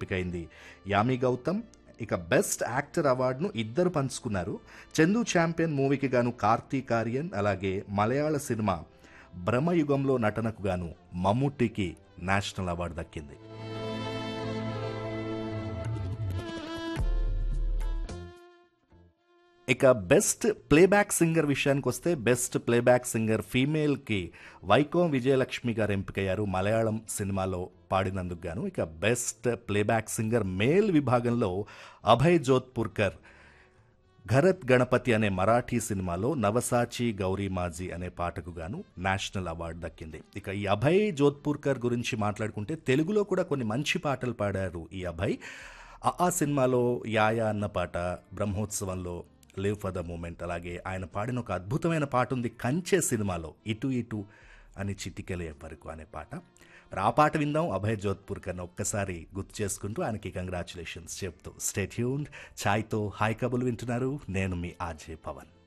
ఎంపికైంది యామి గౌతమ్ ఇక best actor అవార్డును ఇద్దరు పంచుకున్నారు చందు ఛాంపియన్ మూవీకి గాను కార్తీక్ ఆర్యన్ అలాగే మలయాళ సినిమా బ్రహ్మయుగంలో నటనకు గాను మమ్ముట్టికి నేషనల్ అవార్డు దక్కింది ఇక బెస్ట్ ప్లేబ్యాక్ సింగర్ విషయానికి వస్తే బెస్ట్ ప్లేబ్యాక్ సింగర్ ఫీమేల్కి వైకోం విజయలక్ష్మి గారు ఎంపికయ్యారు మలయాళం సినిమాలో పాడినందుకు గాను ఇక బెస్ట్ ప్లేబ్యాక్ సింగర్ మేల్ విభాగంలో అభయ్ జోధ్పూర్కర్ ఘరత్ గణపతి అనే మరాఠీ సినిమాలో నవసాచి గౌరీ మాజీ అనే పాటకు గాను నేషనల్ అవార్డు దక్కింది ఇక ఈ అభయ్ జోధ్పూర్కర్ గురించి మాట్లాడుకుంటే తెలుగులో కూడా కొన్ని మంచి పాటలు పాడారు ఈ అభయ్ ఆ ఆ సినిమాలో యాయా అన్న పాట బ్రహ్మోత్సవంలో లివ్ ఫర్ ద మూమెంట్ అలాగే ఆయన పాడిన ఒక అద్భుతమైన పాట ఉంది కంచె సినిమాలో ఇటు ఇటు అని చిటికెలే వరకు అనే పాట మరి ఆ పాట విందాం అభయ్ జోధ్పూర్ కన్నా ఒక్కసారి గుర్తు చేసుకుంటూ ఆయనకి కంగ్రాచులేషన్స్ చెప్తూ స్టేట్యూన్ ఛాయ్తో హాయ్ కబులు వింటున్నారు నేను మీ ఆర్జే పవన్